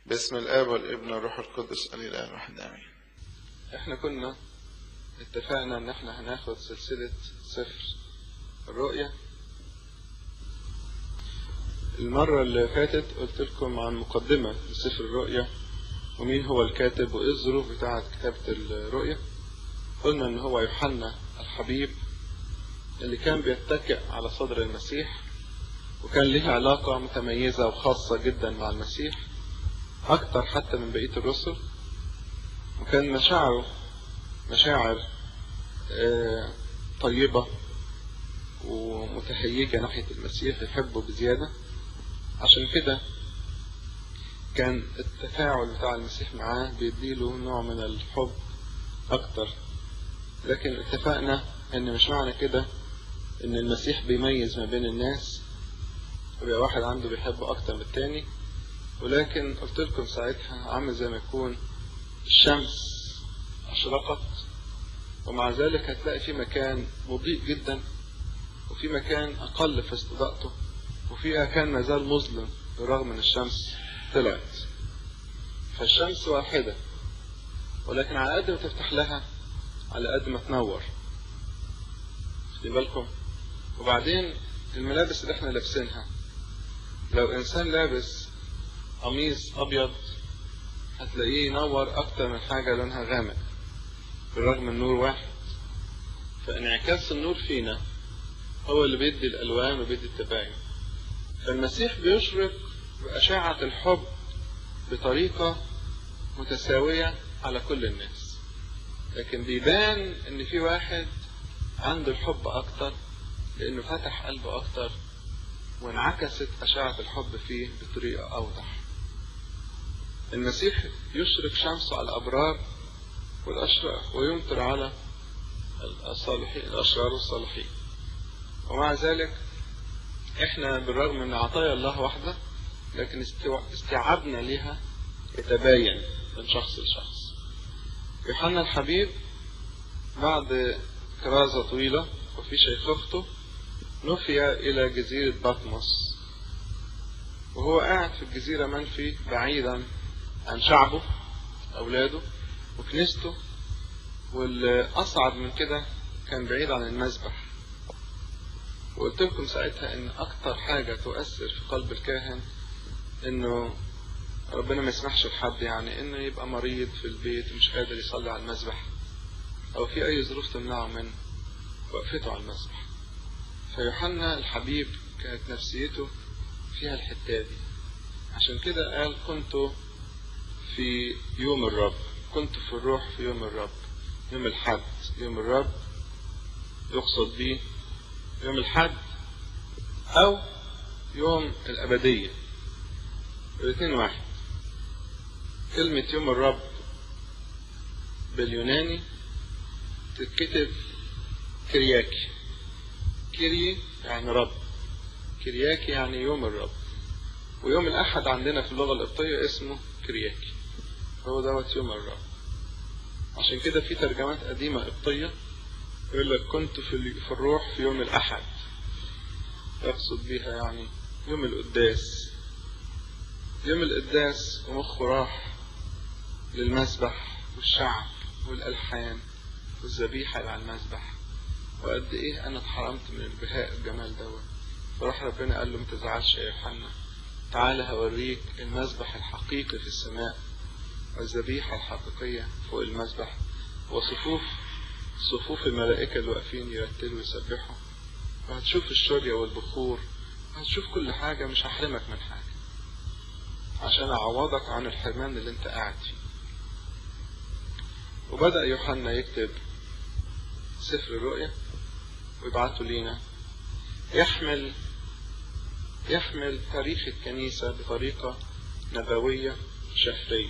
باسم الآب والابن والروح القدس الإله الواحد آمين احنا كنا اتفقنا ان احنا هناخد سلسلة سفر الرؤية المرة اللي فاتت قلت لكم عن مقدمة لسفر الرؤية ومين هو الكاتب وايه الظروف بتاعة كتابة الرؤية قلنا ان هو يوحنا الحبيب اللي كان بيتكئ على صدر المسيح وكان له علاقة متميزة وخاصة جدا مع المسيح أكتر حتى من بقية الرسل وكان مشاعره مشاعر طيبة ومتهيجة ناحية المسيح يحبه بزيادة عشان كده كان التفاعل بتاع المسيح معاه بيديله نوع من الحب أكتر لكن اتفقنا إن مش معنى كده إن المسيح بيميز ما بين الناس ويبقى واحد عنده بيحبه أكتر من التاني ولكن قلت لكم ساعتها عامل زي ما يكون الشمس أشرقت ومع ذلك هتلاقي في مكان مضيء جدا وفي مكان أقل في استضاءته وفي مكان ما زال مظلم بالرغم من الشمس طلعت فالشمس واحدة ولكن على قد ما تفتح لها على قد ما تنور خدي بالكم وبعدين الملابس اللي احنا لابسينها لو انسان لابس قميص ابيض هتلاقيه ينور اكتر من حاجه لونها غامق بالرغم النور واحد فانعكاس النور فينا هو اللي بيدي الالوان وبيدي التباين فالمسيح بيشرق باشعه الحب بطريقه متساويه على كل الناس لكن بيبان ان في واحد عنده الحب اكتر لانه فتح قلبه اكتر وانعكست اشعه الحب فيه بطريقه اوضح المسيح يشرق شمسه على الأبرار والأشرار ويمطر على الصالحين الأشرار والصالحين ومع ذلك احنا بالرغم من عطايا الله واحدة لكن استيعابنا لها يتباين من شخص لشخص يوحنا الحبيب بعد كرازة طويلة وفي شيخوخته نفي إلى جزيرة بطمس وهو قاعد في الجزيرة منفي بعيدا عن شعبه أولاده وكنيسته والأصعب من كده كان بعيد عن المذبح وقلت لكم ساعتها إن أكتر حاجة تؤثر في قلب الكاهن إنه ربنا ما يسمحش لحد يعني إنه يبقى مريض في البيت ومش قادر يصلي على المذبح أو في أي ظروف تمنعه من وقفته على المذبح فيوحنا الحبيب كانت نفسيته فيها الحتة دي عشان كده قال كنت في يوم الرب كنت في الروح في يوم الرب يوم الحد يوم الرب يقصد به يوم الحد أو يوم الأبدية الاثنين واحد كلمة يوم الرب باليوناني تتكتب كرياكي كيري يعني رب كرياكي يعني يوم الرب ويوم الأحد عندنا في اللغة القبطية اسمه كرياكي هو دوت يوم الرب عشان كده في ترجمات قديمة قبطية يقول لك كنت في, في الروح في يوم الأحد يقصد بيها يعني يوم القداس يوم القداس ومخه راح للمسبح والشعب والألحان والذبيحة اللي على المسبح وقد إيه أنا اتحرمت من البهاء الجمال دوت فراح ربنا قال له ما تزعلش يا يوحنا تعالى هوريك المذبح الحقيقي في السماء والذبيحة الحقيقية فوق المذبح وصفوف صفوف الملائكة اللي واقفين يرتلوا ويسبحوا وهتشوف الشرية والبخور وهتشوف كل حاجة مش هحرمك من حاجة عشان أعوضك عن الحرمان اللي انت قاعد فيه وبدأ يوحنا يكتب سفر الرؤيا ويبعته لينا يحمل يحمل تاريخ الكنيسة بطريقة نبوية شفرية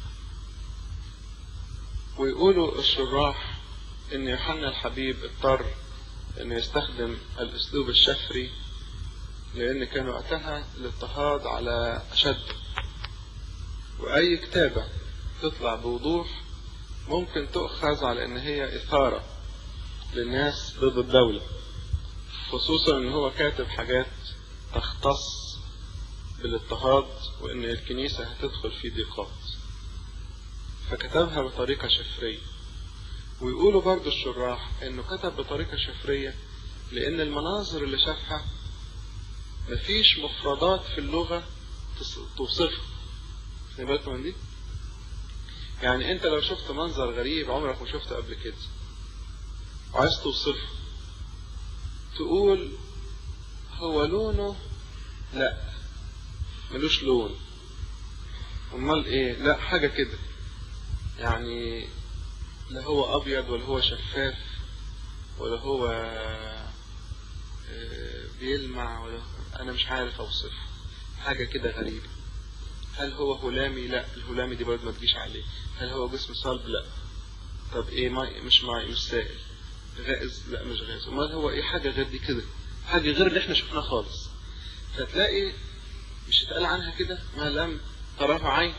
ويقولوا الشراح ان يوحنا الحبيب اضطر انه يستخدم الاسلوب الشفري لان كان وقتها الاضطهاد على اشد واي كتابة تطلع بوضوح ممكن تؤخذ على ان هي اثارة للناس ضد الدولة خصوصا ان هو كاتب حاجات تختص بالاضطهاد وإن الكنيسة هتدخل في ضيقات فكتبها بطريقة شفرية ويقولوا برضو الشراح إنه كتب بطريقة شفرية لأن المناظر اللي شافها مفيش مفردات في اللغة توصفها خلي بالكم من دي يعني انت لو شفت منظر غريب عمرك ما شفته قبل كده وعايز توصفه تقول هو لونه لا ملوش لون امال ايه لا حاجة كده يعني لا هو ابيض ولا هو شفاف ولا هو بيلمع ولا انا مش عارف اوصفه حاجة كده غريبة هل هو هلامي لا الهلامي دي برضه ما تجيش عليه هل هو جسم صلب لا طب ايه ماي مش ماي مش سائل غائز لا مش غائز امال هو ايه حاجة غير دي كده حاجة غير اللي احنا شفناه خالص فتلاقي مش اتقال عنها كده ما لم تراه عين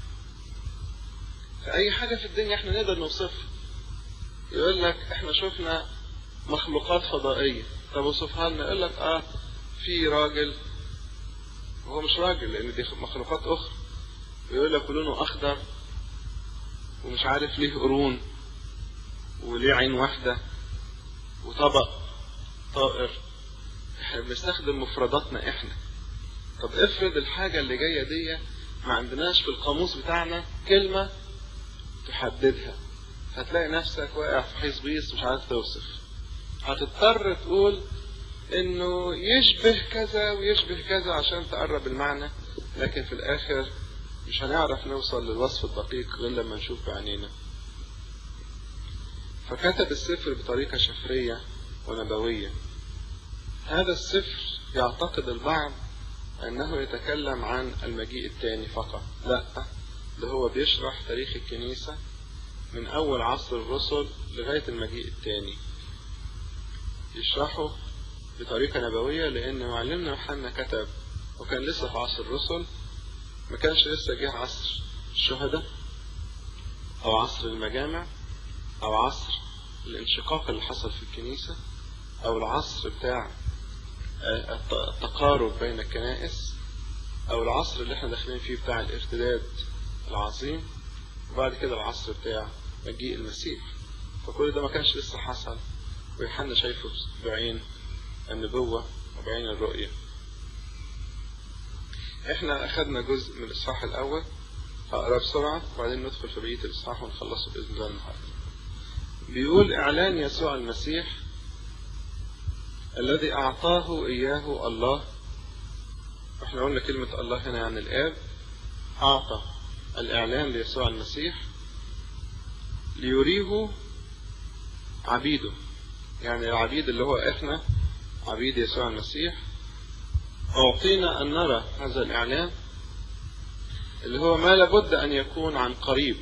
فأي حاجة في الدنيا احنا نقدر نوصفها يقول لك احنا شفنا مخلوقات فضائية طب وصفها لنا يقول لك اه في راجل هو مش راجل لان دي مخلوقات اخرى يقول لك لونه اخضر ومش عارف ليه قرون وليه عين واحدة وطبق طائر احنا بنستخدم مفرداتنا احنا طب افرض الحاجة اللي جاية دي ما عندناش في القاموس بتاعنا كلمة تحددها هتلاقي نفسك واقع في حيث بيس مش عارف توصف هتضطر تقول انه يشبه كذا ويشبه كذا عشان تقرب المعنى لكن في الاخر مش هنعرف نوصل للوصف الدقيق غير لما نشوف بعينينا فكتب السفر بطريقة شفرية ونبوية هذا السفر يعتقد البعض أنه يتكلم عن المجيء الثاني فقط لا ده هو بيشرح تاريخ الكنيسة من أول عصر الرسل لغاية المجيء الثاني يشرحه بطريقة نبوية لأن معلمنا يوحنا كتب وكان لسه في عصر الرسل ما كانش لسه جه عصر الشهداء أو عصر المجامع أو عصر الانشقاق اللي حصل في الكنيسة أو العصر بتاع التقارب بين الكنائس أو العصر اللي احنا داخلين فيه بتاع الارتداد العظيم وبعد كده العصر بتاع مجيء المسيح فكل ده ما كانش لسه حصل ويوحنا شايفه بعين النبوة وبعين الرؤية احنا اخدنا جزء من الاصحاح الاول هقرا بسرعة وبعدين ندخل في بقية الاصحاح ونخلصه بإذن الله النهاردة بيقول اعلان يسوع المسيح الذي اعطاه اياه الله احنا قلنا كلمة الله هنا عن الاب اعطى الاعلان ليسوع المسيح ليريه عبيده يعني العبيد اللي هو احنا عبيد يسوع المسيح أعطينا أن نرى هذا الإعلان اللي هو ما لابد أن يكون عن قريب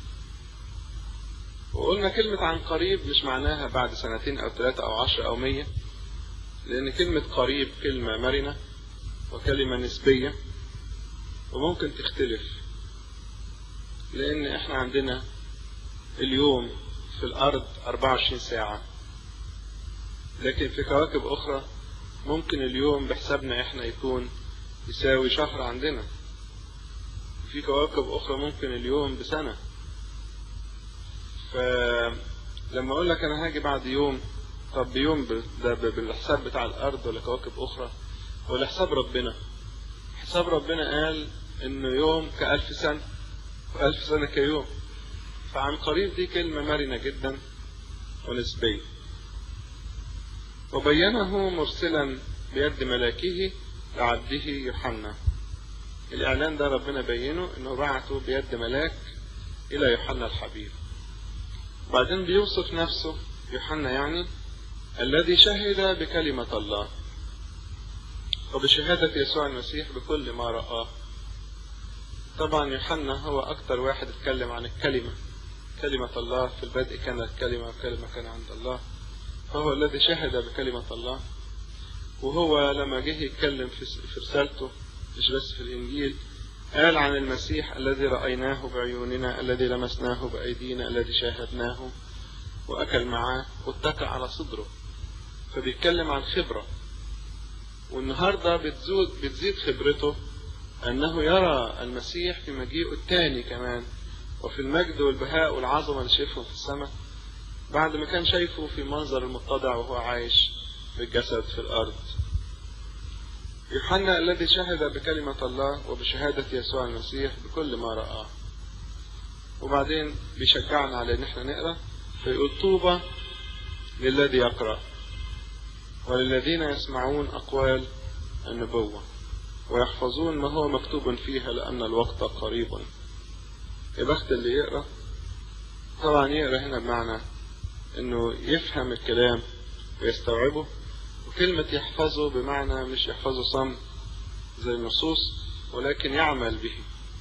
وقلنا كلمة عن قريب مش معناها بعد سنتين أو ثلاثة أو عشر أو مية لأن كلمة قريب كلمة مرنة وكلمة نسبية وممكن تختلف لأن إحنا عندنا اليوم في الأرض 24 ساعة لكن في كواكب أخرى ممكن اليوم بحسابنا إحنا يكون يساوي شهر عندنا في كواكب أخرى ممكن اليوم بسنة فلما أقول لك أنا هاجي بعد يوم طب بيوم ده بالحساب بتاع الأرض ولا كواكب أخرى ولا حساب ربنا حساب ربنا قال إنه يوم كألف سنة وألف سنة كيوم فعن قريب دي كلمة مرنة جدا ونسبية وبينه مرسلا بيد ملاكه لعبده يوحنا الإعلان ده ربنا بينه إنه بعته بيد ملاك إلى يوحنا الحبيب بعدين بيوصف نفسه يوحنا يعني الذي شهد بكلمة الله وبشهادة يسوع المسيح بكل ما رآه طبعا يوحنا هو أكتر واحد اتكلم عن الكلمة كلمة الله في البدء كانت كلمة والكلمة كان عند الله فهو الذي شهد بكلمة الله وهو لما جه يتكلم في رسالته مش بس في الإنجيل قال عن المسيح الذي رأيناه بعيوننا الذي لمسناه بأيدينا الذي شاهدناه وأكل معاه واتكى على صدره فبيتكلم عن خبرة والنهاردة بتزود بتزيد خبرته أنه يرى المسيح في مجيئه الثاني كمان وفي المجد والبهاء والعظمة اللي شايفهم في السماء بعد ما كان شايفه في منظر المتضع وهو عايش بالجسد في الأرض يوحنا الذي شهد بكلمة الله وبشهادة يسوع المسيح بكل ما رآه وبعدين بيشجعنا على ان احنا نقرا فيقول طوبى للذي يقرا وللذين يسمعون اقوال النبوه ويحفظون ما هو مكتوب فيها لان الوقت قريب يا بخت اللي يقرا طبعا يقرا هنا بمعنى انه يفهم الكلام ويستوعبه وكلمة يحفظه بمعنى مش يحفظه صم زي النصوص ولكن يعمل به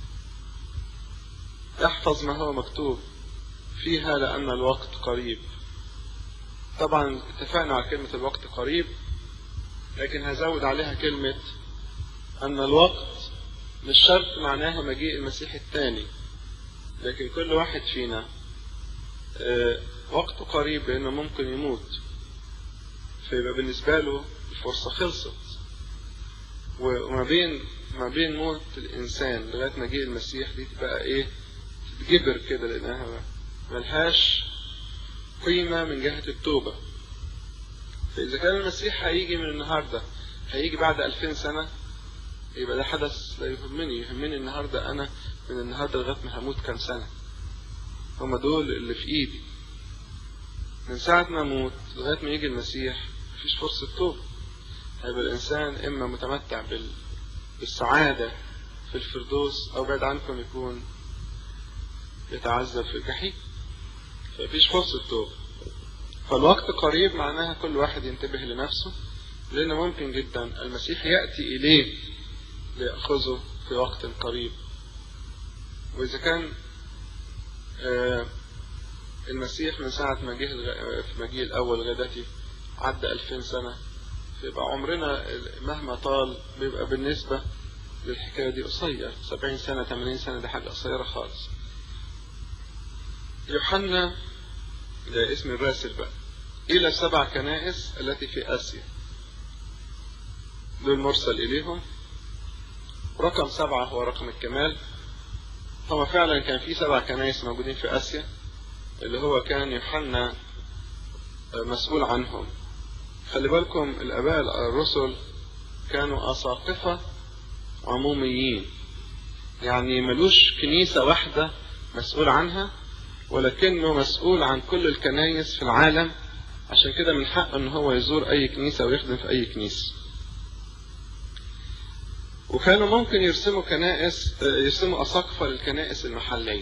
يحفظ ما هو مكتوب فيها لأن الوقت قريب طبعا اتفقنا على كلمة الوقت قريب لكن هزود عليها كلمة أن الوقت مش شرط معناها مجيء المسيح الثاني لكن كل واحد فينا اه وقته قريب لأنه ممكن يموت فيبقى بالنسبة له الفرصة خلصت وما بين ما بين موت الإنسان لغاية مجيء المسيح دي تبقى إيه تتجبر كده لأنها ملهاش قيمة من جهة التوبة فإذا كان المسيح هيجي من النهاردة هيجي بعد ألفين سنة يبقى ده حدث لا يهمني يهمني النهاردة أنا من النهاردة لغاية ما هموت كام سنة هما دول اللي في إيدي من ساعة ما أموت لغاية ما يجي المسيح مفيش فرصة توبة هيبقى الإنسان إما متمتع بال... بالسعادة في الفردوس أو بعد عنكم يكون يتعذب في الجحيم فمفيش فرصة توبة فالوقت قريب معناها كل واحد ينتبه لنفسه لأن ممكن جدا المسيح يأتي إليه ليأخذه في وقت قريب وإذا كان آه المسيح من ساعة ما جه في مجيء الأول غدتي عدى ألفين سنة فيبقى عمرنا مهما طال بيبقى بالنسبة للحكاية دي قصير سبعين سنة ثمانين سنة دي حاجة قصيرة خالص يوحنا ده اسم الراسل بقى إلى سبع كنائس التي في آسيا دول مرسل إليهم رقم سبعة هو رقم الكمال هو فعلا كان في سبع كنائس موجودين في آسيا اللي هو كان يوحنا مسؤول عنهم خلي بالكم الآباء الرسل كانوا أساقفة عموميين يعني ملوش كنيسة واحدة مسؤول عنها ولكنه مسؤول عن كل الكنايس في العالم عشان كده من حقه ان هو يزور اي كنيسة ويخدم في اي كنيسة وكانوا ممكن يرسموا كنائس يرسموا أساقفة للكنائس المحلية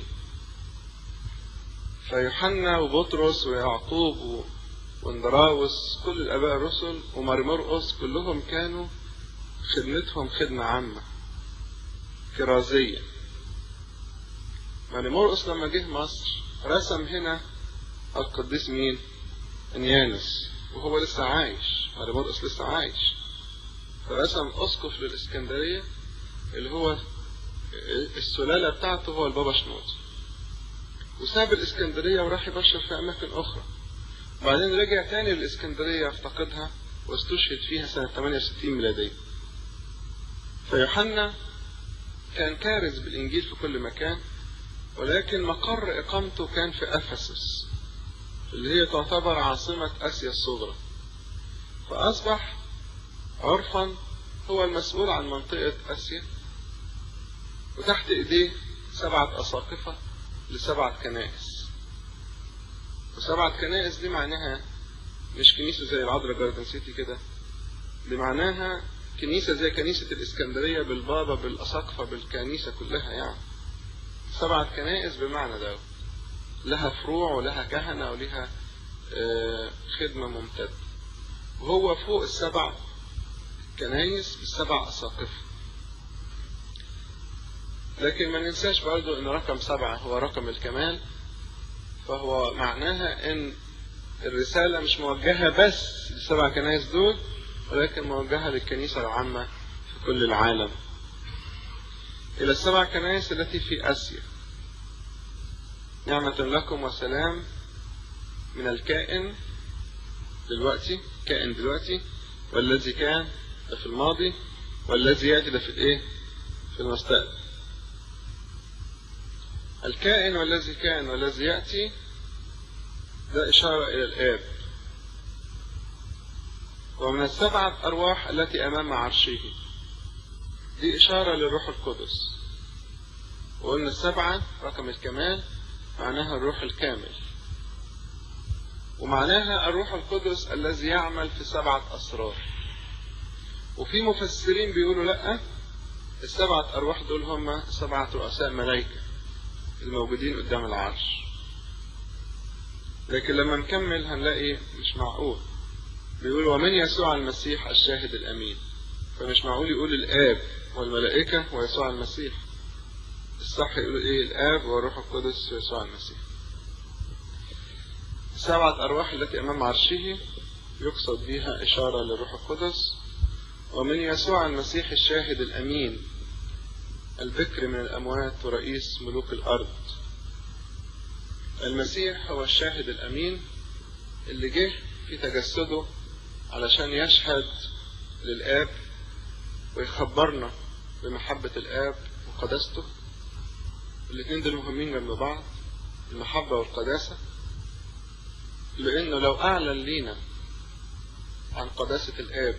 فيوحنا وبطرس ويعقوب واندراوس كل الآباء الرسل ومرمرقس كلهم كانوا خدمتهم خدمة عامة كرازية مرمرقس لما جه مصر رسم هنا القديس مين؟ انيانوس وهو لسه عايش مرمرقس لسه عايش فرسم أسقف للإسكندرية اللي هو السلالة بتاعته هو البابا شنود وساب الإسكندرية وراح يبشر في أماكن أخرى وبعدين رجع تاني للإسكندرية يفتقدها واستشهد فيها سنة 68 ميلادية فيوحنا كان كارز بالإنجيل في كل مكان ولكن مقر إقامته كان في أفسس اللي هي تعتبر عاصمة آسيا الصغرى فأصبح عرفا هو المسؤول عن منطقة آسيا وتحت إيديه سبعة أساقفة لسبعة كنائس وسبعة كنائس دي معناها مش كنيسة زي العذراء جاردن سيتي كده دي معناها كنيسة زي كنيسة الإسكندرية بالبابا بالأساقفة بالكنيسة كلها يعني سبعة كنائس بمعنى ده لها فروع ولها كهنة ولها خدمة ممتدة وهو فوق السبع كنايس بالسبع أساقفة لكن ما ننساش برضو ان رقم سبعة هو رقم الكمال فهو معناها ان الرسالة مش موجهة بس للسبع كنايس دول ولكن موجهة للكنيسة العامة في كل العالم إلى السبع كنائس التي في آسيا نعمة لكم وسلام من الكائن دلوقتي كائن دلوقتي والذي كان ده في الماضي والذي يأتي ده في الايه في المستقبل الكائن والذي كان والذي يأتي ده إشارة إلى الآب ومن السبعة أرواح التي أمام عرشه دي إشارة للروح القدس وقلنا السبعة رقم الكمال معناها الروح الكامل ومعناها الروح القدس الذي يعمل في سبعة أسرار وفي مفسرين بيقولوا لأ السبعة أرواح دول هم سبعة رؤساء ملائكة الموجودين قدام العرش لكن لما نكمل هنلاقي مش معقول بيقول ومن يسوع المسيح الشاهد الأمين فمش معقول يقول الآب والملائكة ويسوع المسيح الصح يقول إيه الآب والروح القدس ويسوع المسيح السبعة أرواح التي أمام عرشه يقصد بها إشارة للروح القدس ومن يسوع المسيح الشاهد الأمين البكر من الأموات ورئيس ملوك الأرض المسيح هو الشاهد الأمين اللي جه في تجسده علشان يشهد للآب ويخبرنا بمحبة الآب وقداسته الاثنين دول مهمين جنب بعض المحبة والقداسة لأنه لو أعلن لينا عن قداسة الآب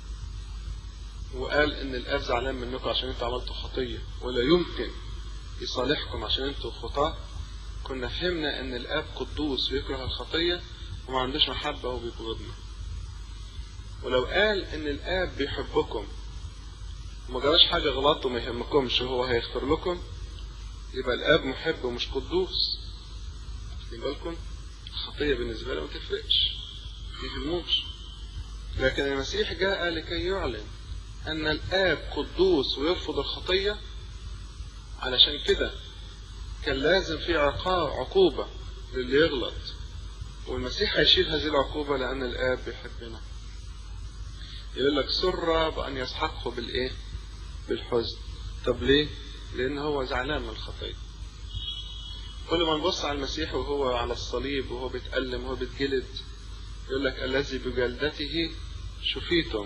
وقال إن الآب زعلان منكم عشان أنتوا عملتوا خطية ولا يمكن يصالحكم عشان أنتوا خطاة كنا فهمنا إن الآب قدوس ويكره الخطية وما عندوش محبة وبيبغضنا ولو قال إن الآب بيحبكم وما جراش حاجة غلط وما يهمكمش وهو هيغفر لكم يبقى الآب محب ومش قدوس واخدين بالكم الخطية بالنسبة له ما تفرقش ما يهموش لكن المسيح جاء لكي يعلن أن الآب قدوس ويرفض الخطية علشان كده كان لازم في عقاب عقوبة للي يغلط والمسيح هيشيل هذه العقوبة لأن الآب بيحبنا يقول لك سر بأن يسحقه بالإيه؟ بالحزن طب ليه؟ لأن هو زعلان من الخطية كل ما نبص على المسيح وهو على الصليب وهو بيتألم وهو بيتجلد يقول لك الذي بجلدته شفيتم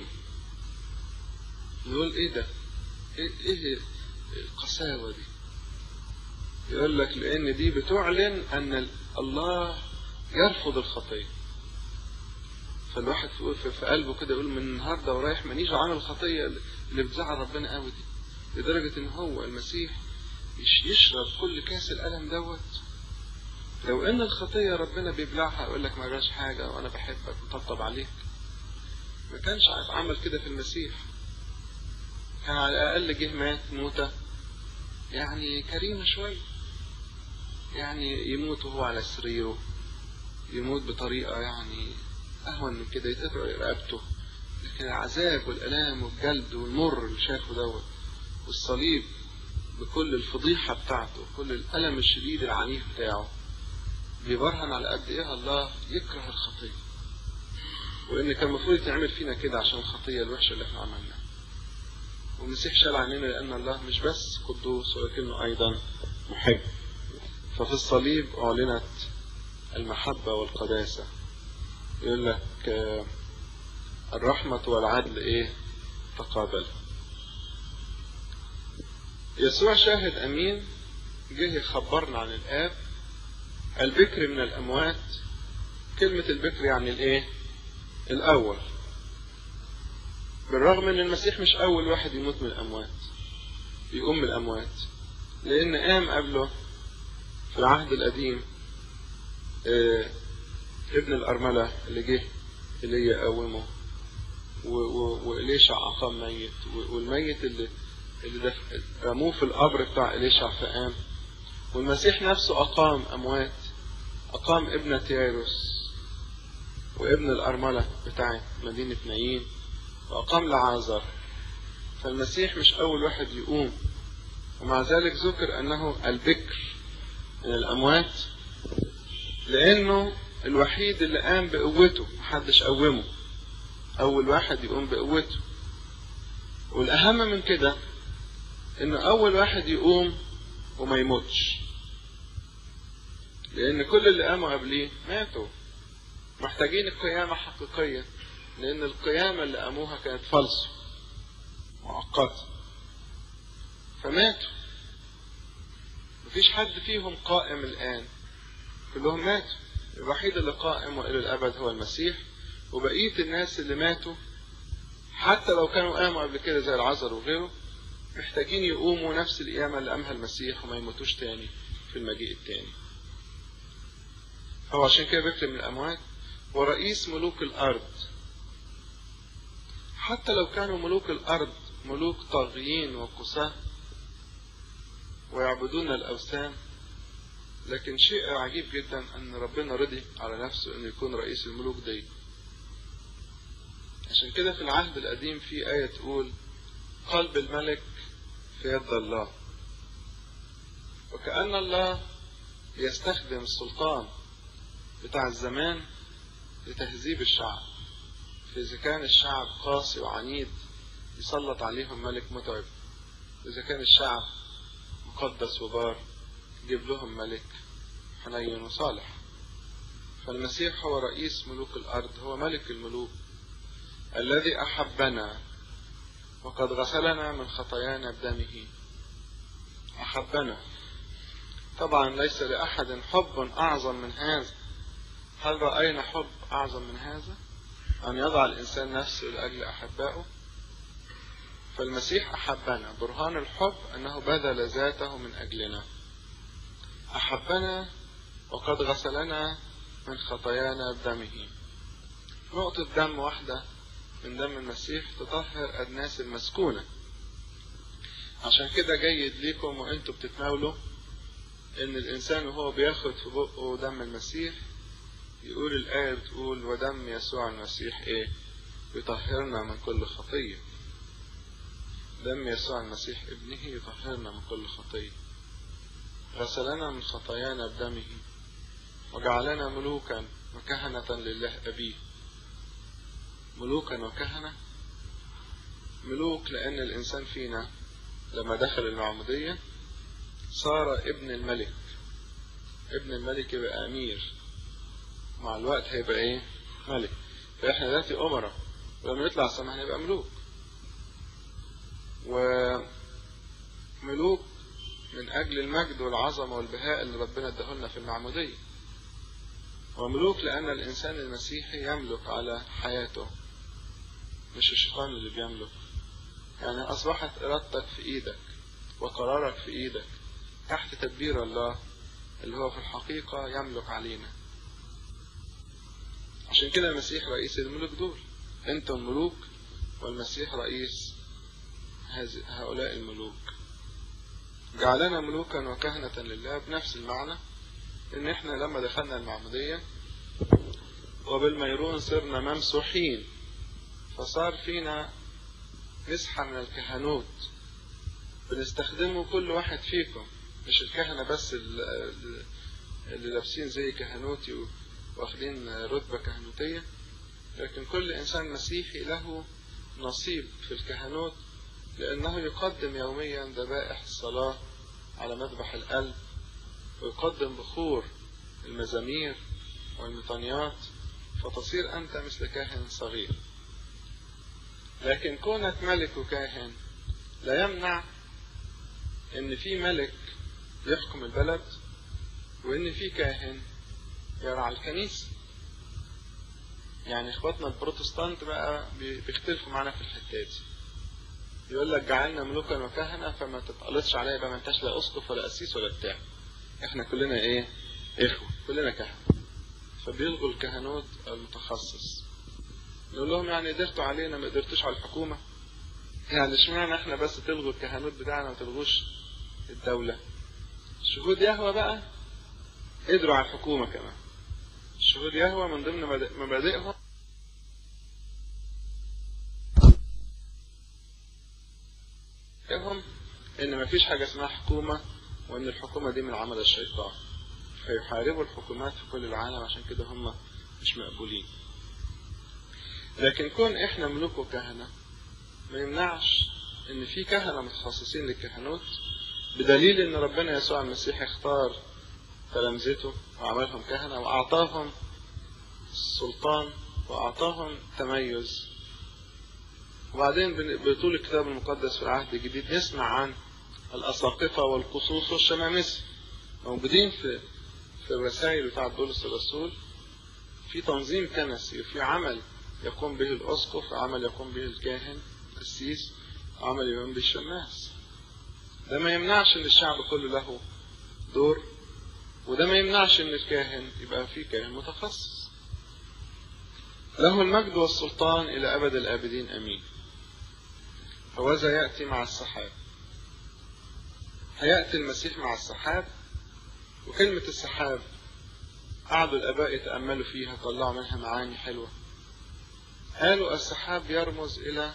نقول ايه ده ايه, إيه القساوة دي يقول لك لان دي بتعلن ان الله يرفض الخطية فالواحد في قلبه كده يقول من النهارده ورايح مانيش عامل الخطية اللي بتزعل ربنا قوي دي لدرجة ان هو المسيح مش يشرب كل كاس الألم دوت لو ان الخطية ربنا بيبلعها يقول لك ما جاش حاجة وانا بحبك وطبطب عليك ما كانش عمل كده في المسيح كان على الأقل جه مات موتة يعني كريمة شوية يعني يموت وهو على سريره يموت بطريقة يعني أهون من كده يتقطع رقبته لكن العذاب والألام والجلد والمر اللي شافه دوت والصليب بكل الفضيحة بتاعته وكل الألم الشديد العنيف بتاعه بيبرهن على قد إيه الله يكره الخطية وإن كان المفروض يتعمل فينا كده عشان الخطية الوحشة اللي احنا عملناها والمسيح شال عننا لأن الله مش بس قدوس ولكنه أيضا محب ففي الصليب أعلنت المحبة والقداسة يقول لك الرحمة والعدل إيه تقابل يسوع شاهد أمين جه يخبرنا عن الآب البكر من الأموات كلمة البكر يعني الإيه الأول بالرغم ان المسيح مش اول واحد يموت من الاموات يقوم من الاموات لان قام قبله في العهد القديم آه ابن الارمله اللي جه اللي يقومه واليشع اقام ميت والميت اللي اللي رموه في القبر بتاع اليشع فقام والمسيح نفسه اقام اموات اقام ابنة يايروس وابن الارمله بتاعت مدينه نايين وأقام لعازر فالمسيح مش أول واحد يقوم ومع ذلك ذكر أنه البكر من الأموات لأنه الوحيد اللي قام بقوته محدش قومه أول واحد يقوم بقوته والأهم من كده إنه أول واحد يقوم وما يموتش لأن كل اللي قاموا قبليه ماتوا محتاجين القيامة حقيقية لأن القيامة اللي قاموها كانت فالصة مؤقتة فماتوا مفيش حد فيهم قائم الآن كلهم ماتوا الوحيد اللي قائم وإلى الأبد هو المسيح وبقية الناس اللي ماتوا حتى لو كانوا قاموا قبل كده زي العذر وغيره محتاجين يقوموا نفس القيامة اللي قامها المسيح وما يموتوش تاني في المجيء التاني هو عشان كده بكر من الأموات ورئيس ملوك الأرض حتى لو كانوا ملوك الأرض ملوك طاغيين وقساة ويعبدون الأوثان لكن شيء عجيب جدا أن ربنا رضي على نفسه أن يكون رئيس الملوك دي عشان كده في العهد القديم في آية تقول قلب الملك في يد الله وكأن الله يستخدم السلطان بتاع الزمان لتهذيب الشعب فإذا كان الشعب قاسي وعنيد يسلط عليهم ملك متعب إذا كان الشعب مقدس وبار يجيب لهم ملك حنين وصالح فالمسيح هو رئيس ملوك الأرض هو ملك الملوك الذي أحبنا وقد غسلنا من خطايانا بدمه أحبنا طبعا ليس لأحد حب أعظم من هذا هل رأينا حب أعظم من هذا أن يضع الإنسان نفسه لأجل أحبائه فالمسيح أحبنا برهان الحب أنه بذل ذاته من أجلنا أحبنا وقد غسلنا من خطايانا بدمه نقطة دم واحدة من دم المسيح تطهر أدناس المسكونة عشان كده جيد ليكم وانتوا بتتناولوا ان الانسان وهو بياخد في بقه دم المسيح يقول الآية بتقول ودم يسوع المسيح ايه يطهرنا من كل خطية دم يسوع المسيح ابنه يطهرنا من كل خطية غسلنا من خطايانا بدمه وجعلنا ملوكا وكهنة لله أبيه ملوكا وكهنة ملوك لأن الإنسان فينا لما دخل المعمودية صار ابن الملك ابن الملك يبقى أمير مع الوقت هيبقى إيه ملك فإحنا دلوقتي أمراء ولما نطلع السماء هنبقى ملوك وملوك من أجل المجد والعظمة والبهاء اللي ربنا اداهولنا في المعمودية وملوك لأن الإنسان المسيحي يملك على حياته مش الشيطان اللي بيملك يعني أصبحت إرادتك في إيدك وقرارك في إيدك تحت تدبير الله اللي هو في الحقيقة يملك علينا عشان كده المسيح رئيس الملوك دول انتم ملوك والمسيح رئيس هؤلاء الملوك جعلنا ملوكا وكهنة لله بنفس المعنى ان احنا لما دخلنا المعمودية وبالميرون صرنا ممسوحين فصار فينا مسحة من الكهنوت بنستخدمه كل واحد فيكم مش الكهنة بس اللي لابسين زي كهنوتي واخدين رتبة كهنوتية لكن كل إنسان مسيحي له نصيب في الكهنوت لأنه يقدم يوميا ذبائح الصلاة على مذبح القلب ويقدم بخور المزامير والمطنيات فتصير أنت مثل كاهن صغير لكن كونك ملك وكاهن لا يمنع ان في ملك يحكم البلد وان في كاهن يرعى الكنيسة يعني اخواتنا البروتستانت بقى بيختلفوا معانا في الحتة دي يقول لك جعلنا ملوكا وكهنة فما تتقلطش عليا بقى ما انتش لا اسقف ولا قسيس ولا بتاع احنا كلنا ايه اخوة كلنا كهنة فبيلغوا الكهنوت المتخصص نقول لهم يعني قدرتوا علينا ما قدرتوش على الحكومة يعني اشمعنى احنا بس تلغوا الكهنوت بتاعنا ما تلغوش الدولة شهود يهوى بقى قدروا على الحكومة كمان شهود يهوى من ضمن مبادئهم هم ان ما فيش حاجة اسمها حكومة وان الحكومة دي من عمل الشيطان فيحاربوا الحكومات في كل العالم عشان كده هم مش مقبولين لكن كون احنا ملوك وكهنة ما يمنعش ان في كهنة متخصصين للكهنوت بدليل ان ربنا يسوع المسيح اختار تلامذته وعملهم كهنة واعطاهم السلطان واعطاهم تميز وبعدين بطول الكتاب المقدس في العهد الجديد نسمع عن الأساقفة والقصوص والشمامسة موجودين في في الرسائل بتاعت بولس الرسول في تنظيم كنسي وفي عمل يقوم به الأسقف عمل يقوم به الكاهن القسيس عمل يقوم به الشماس ده ما يمنعش ان الشعب كله له دور وده ما يمنعش ان الكاهن يبقى فيه كاهن متخصص له المجد والسلطان الى ابد الابدين امين هوذا ياتي مع السحاب هياتي المسيح مع السحاب وكلمه السحاب قعدوا الاباء يتاملوا فيها طلعوا منها معاني حلوه قالوا السحاب يرمز الى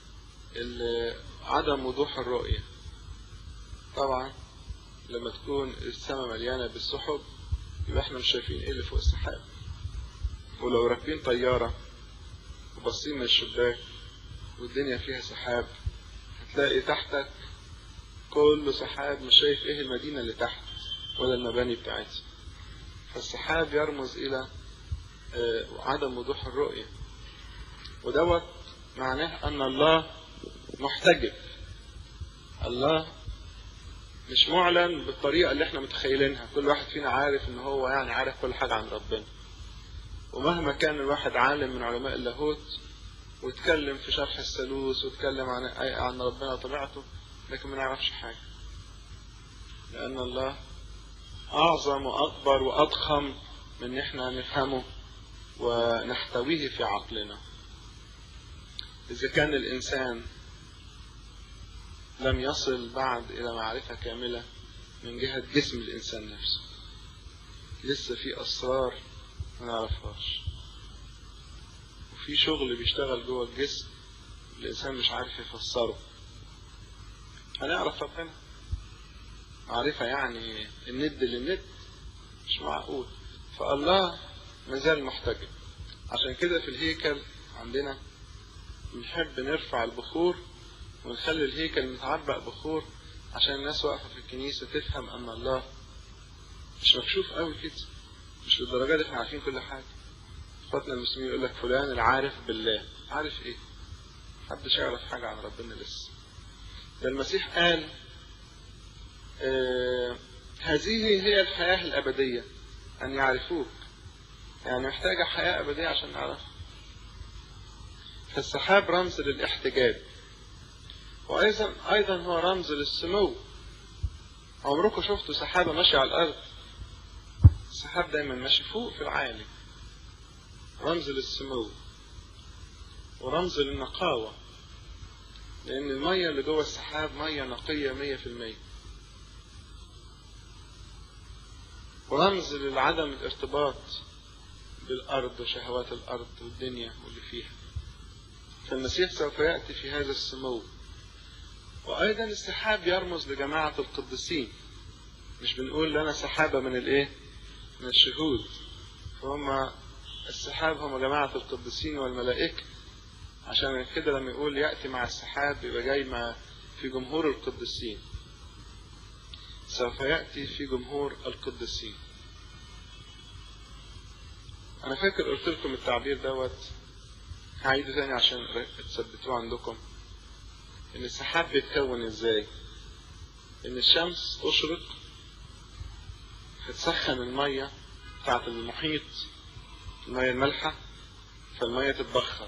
عدم وضوح الرؤيه طبعا لما تكون السماء مليانة بالسحب يبقى احنا مش شايفين ايه اللي فوق السحاب ولو راكبين طيارة وبصين من الشباك والدنيا فيها سحاب هتلاقي تحتك كله سحاب مش شايف ايه المدينة اللي تحت ولا المباني بتاعتها فالسحاب يرمز الى عدم وضوح الرؤية ودوت معناه ان الله محتجب الله مش معلن بالطريقة اللي احنا متخيلينها كل واحد فينا عارف ان هو يعني عارف كل حاجة عن ربنا ومهما كان الواحد عالم من علماء اللاهوت واتكلم في شرح الثالوث واتكلم عن عن ربنا وطبيعته لكن ما نعرفش حاجة لأن الله أعظم وأكبر وأضخم من إن احنا نفهمه ونحتويه في عقلنا إذا كان الإنسان لم يصل بعد إلى معرفة كاملة من جهة جسم الإنسان نفسه لسه في أسرار ما نعرفهاش وفي شغل بيشتغل جوه الجسم الإنسان مش عارف يفسره هنعرف ربنا معرفة يعني الند للند مش معقول فالله مازال محتجب عشان كده في الهيكل عندنا بنحب نرفع البخور ونخلي الهيكل متعبق بخور عشان الناس واقفة في الكنيسة تفهم أن الله مش مكشوف قوي كده مش للدرجة دي احنا عارفين كل حاجة اخواتنا المسلمين يقول لك فلان العارف بالله عارف ايه؟ محدش يعرف حاجة عن ربنا لسه ده المسيح قال آه هذه هي الحياة الأبدية أن يعرفوك يعني محتاجة حياة أبدية عشان نعرف فالسحاب رمز للاحتجاب وأيضا أيضا هو رمز للسمو عمركم شفتوا سحابة ماشية على الأرض السحاب دايما ماشي فوق في العالي رمز للسمو ورمز للنقاوة لأن المية اللي جوه السحاب مية نقية مية في المية ورمز لعدم الارتباط بالأرض وشهوات الأرض والدنيا واللي فيها فالمسيح سوف يأتي في هذا السمو وأيضا السحاب يرمز لجماعة القديسين مش بنقول لنا سحابة من الإيه؟ من الشهود فهم السحاب هم جماعة القديسين والملائكة عشان كده لما يقول يأتي مع السحاب يبقى جاي مع في جمهور القديسين سوف يأتي في جمهور القديسين أنا فاكر قلت لكم التعبير دوت هعيده تاني عشان تثبتوه عندكم إن السحاب بيتكون إزاي؟ إن الشمس تشرق فتسخن المية بتاعت المحيط المية المالحة فالمية تتبخر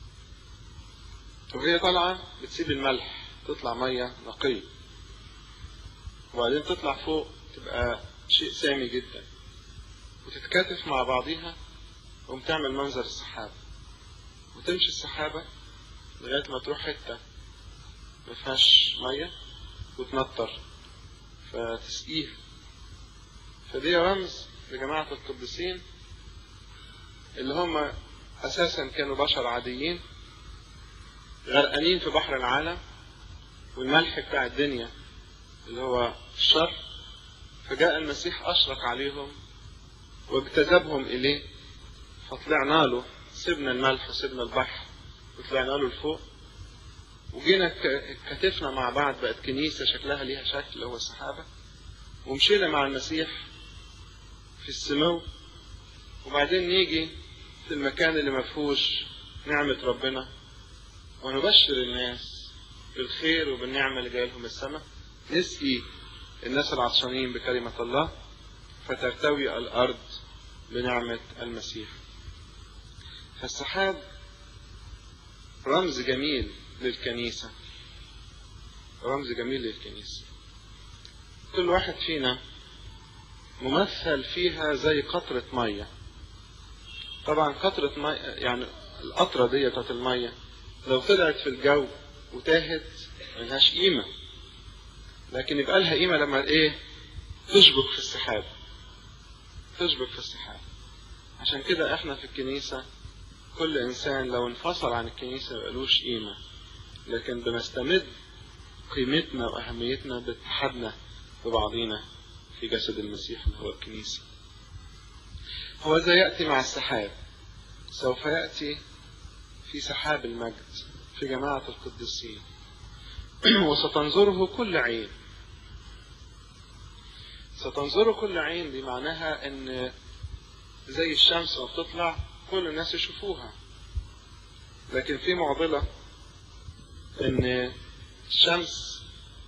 وهي طالعة بتسيب الملح تطلع مية نقية وبعدين تطلع فوق تبقى شيء سامي جدا وتتكاتف مع بعضيها وقوم تعمل منظر السحاب وتمشي السحابة لغاية ما تروح حتة ما فيهاش مية وتنطر فتسقيها فدي رمز لجماعة القديسين اللي هم أساسا كانوا بشر عاديين غرقانين في بحر العالم والملح بتاع الدنيا اللي هو الشر فجاء المسيح أشرق عليهم واجتذبهم إليه فطلعنا له سيبنا الملح وسيبنا البحر وطلعنا له لفوق وجينا كتفنا مع بعض بقت كنيسة شكلها ليها شكل هو السحابة ومشينا مع المسيح في السمو وبعدين نيجي في المكان اللي مفهوش نعمة ربنا ونبشر الناس بالخير وبالنعمة اللي جاية لهم السماء نسقي الناس العطشانين بكلمة الله فترتوي الأرض بنعمة المسيح فالسحاب رمز جميل للكنيسة رمز جميل للكنيسة كل واحد فينا ممثل فيها زي قطرة مية طبعا قطرة مية يعني القطرة دي بتاعت المية لو طلعت في الجو وتاهت ملهاش قيمة لكن يبقى لها قيمة لما ايه تشبك في السحاب تشبك في السحاب عشان كده احنا في الكنيسة كل انسان لو انفصل عن الكنيسة مبقالوش قيمة لكن بنستمد قيمتنا واهميتنا باتحادنا ببعضينا في جسد المسيح اللي هو الكنيسة هو ذا يأتي مع السحاب سوف يأتي في سحاب المجد في جماعة القديسين وستنظره كل عين ستنظره كل عين بمعناها ان زي الشمس ما بتطلع كل الناس يشوفوها لكن في معضلة ان الشمس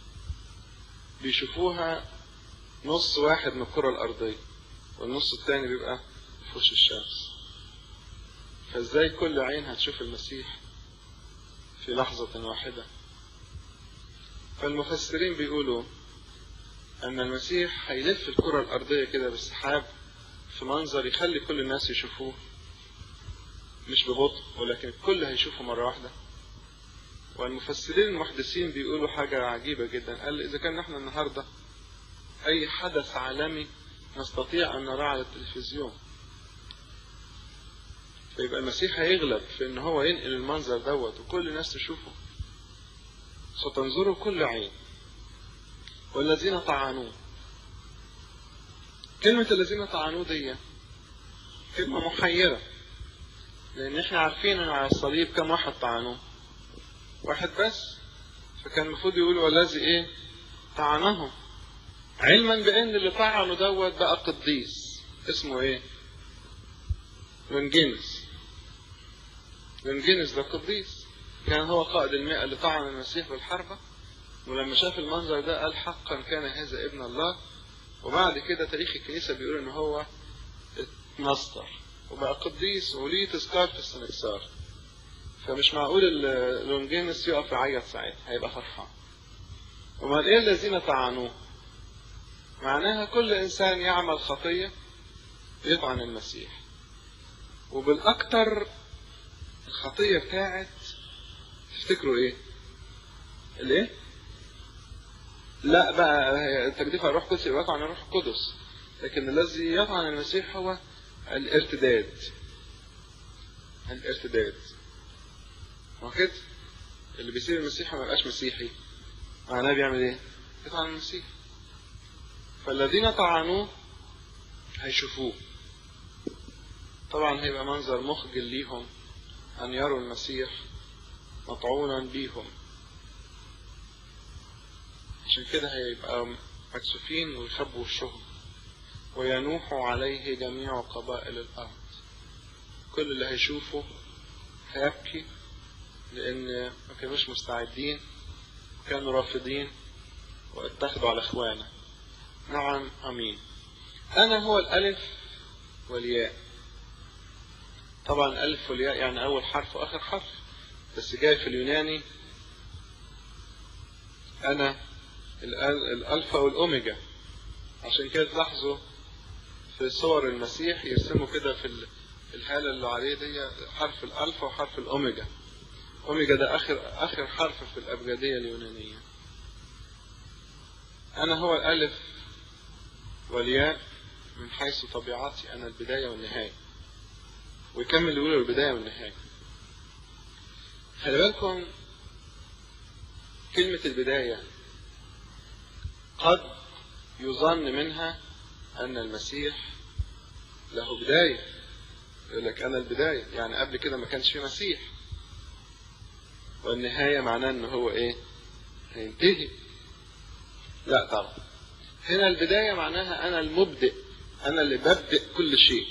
بيشوفوها نص واحد من الكرة الأرضية والنص التاني بيبقى في وش الشمس فازاي كل عين هتشوف المسيح في لحظة واحدة فالمفسرين بيقولوا أن المسيح هيلف الكرة الأرضية كده بالسحاب في منظر يخلي كل الناس يشوفوه مش ببطء ولكن الكل هيشوفه مرة واحدة والمفسرين المحدثين بيقولوا حاجة عجيبة جدا قال إذا كان نحن النهاردة أي حدث عالمي نستطيع أن نراه على التلفزيون فيبقى المسيح هيغلب في ان هو ينقل المنظر دوت وكل الناس تشوفه ستنظره كل عين والذين طعنوه كلمة الذين طعنوه دي كلمة محيرة لأن احنا عارفين ان على الصليب كم واحد طعنوه واحد بس فكان المفروض يقول والذي ايه طعنهم علما بان اللي طعنه دوت بقى قديس اسمه ايه لونجينس لونجينس ده قديس كان هو قائد المئة اللي طعن المسيح بالحربة ولما شاف المنظر ده قال حقا كان هذا ابن الله وبعد كده تاريخ الكنيسة بيقول ان هو اتنصر وبقى قديس وليه تذكار في السنكسار فمش معقول لونجينس يقف يعيط ساعتها هيبقى فرحان امال ايه الذين طعنوه معناها كل انسان يعمل خطية يطعن المسيح وبالاكتر الخطيه بتاعت تفتكروا ايه الايه لا بقى التجديف على الروح القدس يبقى عن الروح القدس لكن الذي يطعن المسيح هو الارتداد الارتداد ما كده اللي بيسيب المسيح ما يبقاش مسيحي معناه بيعمل ايه يطعن المسيح فالذين طعنوه هيشوفوه طبعا هيبقى منظر مخجل ليهم أن يروا المسيح مطعونا بيهم عشان كده هيبقى مكسوفين ويخبوا وشهم وينوح عليه جميع قبائل الأرض كل اللي هيشوفه هيبكي لأن ما كانوش مستعدين كانوا رافضين واتخذوا على إخوانا نعم أمين أنا هو الألف والياء طبعا الألف والياء يعني أول حرف وآخر حرف بس جاي في اليوناني أنا الألفا والأوميجا عشان كده تلاحظوا في صور المسيح يرسموا كده في الحالة اللي عليه دي حرف الألفا وحرف الأوميجا أوميجا ده آخر آخر حرف في الأبجدية اليونانية أنا هو الألف والياء من حيث طبيعتي أنا البداية والنهاية ويكمل يقول البداية والنهاية خلي بالكم كلمة البداية قد يظن منها أن المسيح له بداية يقول لك أنا البداية يعني قبل كده ما كانش في مسيح والنهاية معناه أنه هو إيه هينتهي لا طبعا هنا البداية معناها أنا المبدئ أنا اللي ببدئ كل شيء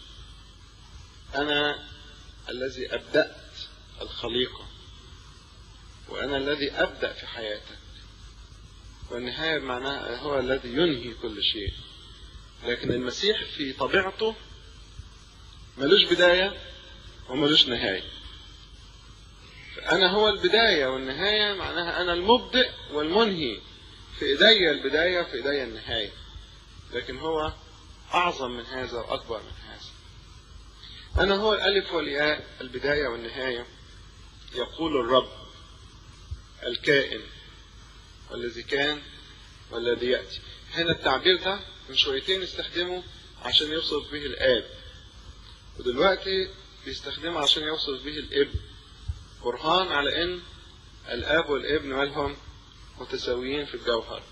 أنا الذي أبدأت الخليقة وأنا الذي أبدأ في حياتك والنهاية معناها هو الذي ينهي كل شيء لكن المسيح في طبيعته ملوش بداية وملوش نهاية أنا هو البداية والنهاية معناها أنا المبدئ والمنهي في إيديا البداية وفي إيديا النهاية لكن هو أعظم من هذا وأكبر من هذا أنا هو الألف والياء البداية والنهاية يقول الرب الكائن والذي كان والذي يأتي هنا التعبير ده من شويتين استخدمه عشان يوصف به الآب ودلوقتي بيستخدمه عشان يوصف به الابن برهان على ان الاب والابن مالهم متساويين في الجوهر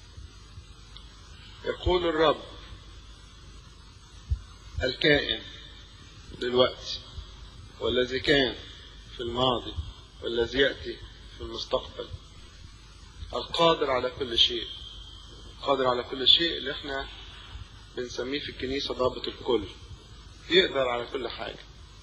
يقول الرب الكائن دلوقتي والذي كان في الماضي والذي يأتي في المستقبل القادر على كل شيء قادر على كل شيء اللي احنا بنسميه في الكنيسة ضابط الكل يقدر على كل حاجة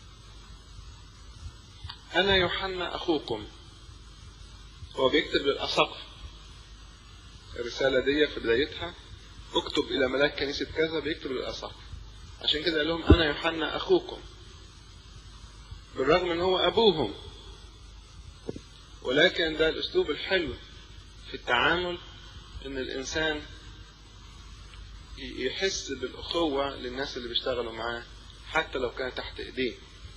أنا يوحنا أخوكم هو بيكتب للأساقفة الرسالة دي في بدايتها اكتب إلى ملاك كنيسة كذا بيكتب للأساقفة عشان كده قال لهم أنا يوحنا أخوكم بالرغم إن هو أبوهم ولكن ده الأسلوب الحلو في التعامل إن الإنسان يحس بالأخوة للناس اللي بيشتغلوا معاه حتى لو كان تحت إيديه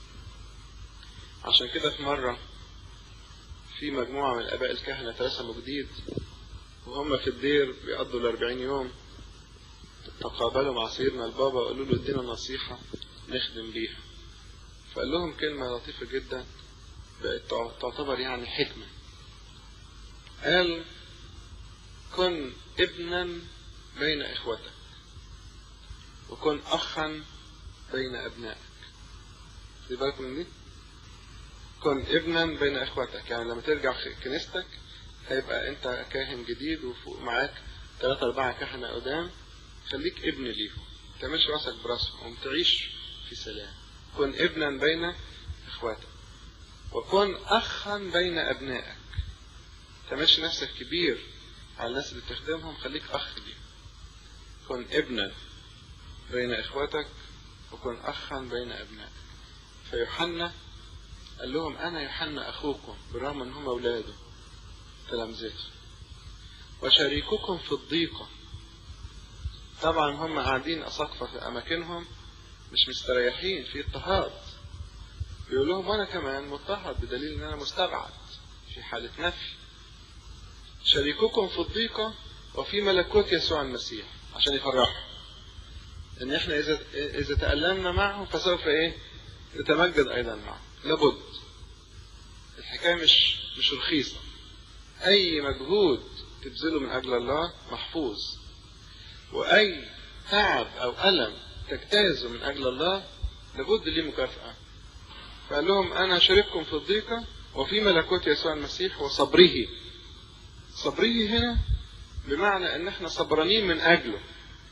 عشان كده في مرة في مجموعة من الآباء الكهنة اترسموا جديد وهم في الدير بيقضوا الأربعين يوم تقابلوا مع سيدنا البابا وقالوا له ادينا نصيحة نخدم بيها فقال لهم كلمة لطيفة جدا بقت تعتبر يعني حكمة قال كن ابنا بين اخوتك وكن اخا بين ابنائك خدي بالك من دي كن ابنا بين اخوتك يعني لما ترجع كنيستك هيبقى انت كاهن جديد وفوق معاك ثلاثة أربعة كهنة قدام خليك ابن ليهم ما تعملش راسك براسهم وتعيش في سلام كن ابنا بين اخواتك وكن اخا بين ابنائك ما تعملش نفسك كبير على الناس اللي بتخدمهم خليك اخ ليهم كن ابنا بين اخواتك وكن اخا بين ابنائك فيوحنا قال لهم انا يوحنا اخوكم بالرغم ان هم اولاده تلامذته وشريككم في الضيقه طبعا هم قاعدين اساقفه في اماكنهم مش مستريحين في اضطهاد بيقول لهم وانا كمان مضطهد بدليل ان انا مستبعد في حاله نفي شريككم في الضيقه وفي ملكوت يسوع المسيح عشان يفرحوا ان احنا اذا اذا تألمنا معه فسوف ايه نتمجد ايضا معه لابد الحكايه مش مش رخيصه اي مجهود تبذله من اجل الله محفوظ واي تعب او الم تجتازه من اجل الله لابد ليه مكافاه فقال لهم انا شارككم في الضيقه وفي ملكوت يسوع المسيح وصبره صبره هنا بمعنى ان احنا صبرانين من اجله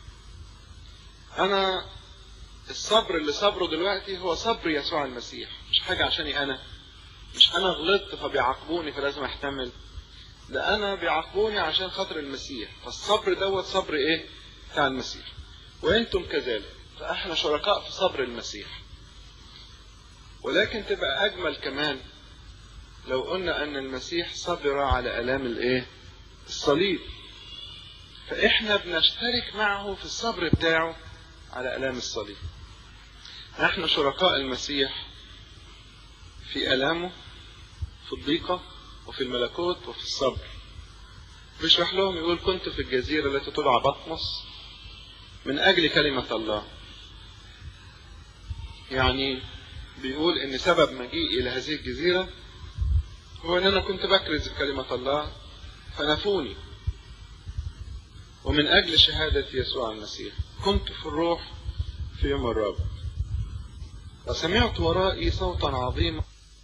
انا الصبر اللي صبره دلوقتي هو صبر يسوع المسيح مش حاجة عشاني انا مش انا غلطت فبيعاقبوني فلازم احتمل ده انا بيعاقبوني عشان خاطر المسيح فالصبر دوت صبر ايه بتاع المسيح وانتم كذلك فاحنا شركاء في صبر المسيح ولكن تبقى اجمل كمان لو قلنا ان المسيح صبر على الام الايه الصليب فاحنا بنشترك معه في الصبر بتاعه على الام الصليب نحن شركاء المسيح في الامه في الضيقه وفي الملكوت وفي الصبر بيشرح لهم يقول كنت في الجزيرة التي تدعى بطمس من أجل كلمة الله يعني بيقول إن سبب مجيئي إلى هذه الجزيرة هو إن أنا كنت بكرز بكلمة الله فنفوني ومن أجل شهادة يسوع المسيح كنت في الروح في يوم الرب وسمعت ورائي صوتا عظيما